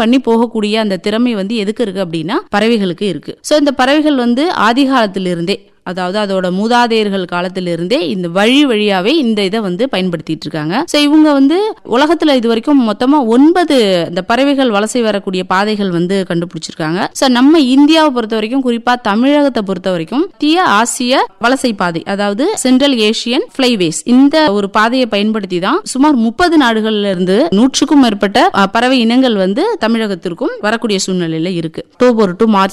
பண்ணி போகக்கூடிய அந்த திறமை வந்து எதுக்கு இருக்கு அப்படின்னா பறவைகளுக்கு இருக்கு ஸோ இந்த பறவைகள் வந்து ஆதி காலத்திலிருந்தே அதாவது அதோட மூதாதையர்கள் காலத்திலிருந்தே இந்த வழி வழியாவே இந்த இதை வந்து பயன்படுத்திட்டு இருக்காங்க ஸோ இவங்க வந்து உலகத்துல இது வரைக்கும் மொத்தமா ஒன்பது இந்த பறவைகள் வலசை வரக்கூடிய பாதைகள் வந்து கண்டுபிடிச்சிருக்காங்க ஸோ நம்ம இந்தியாவை பொறுத்த வரைக்கும் குறிப்பா தமிழகத்தை பொறுத்த வரைக்கும் மத்திய ஆசிய வலசை பாதை அதாவது சென்ட்ரல் ஏசியன் ஃபிளைவேஸ் இந்த ஒரு பாதையை பயன்படுத்தி தான் சுமார் முப்பது நாடுகள்ல இருந்து நூற்றுக்கும் மேற்பட்ட அஹ், பறவை இனங்கள் வந்து தமிழகத்திற்கும் வரக்கூடிய சூழ்நிலையில இருக்கு அக்டோபர் டு மார்ச்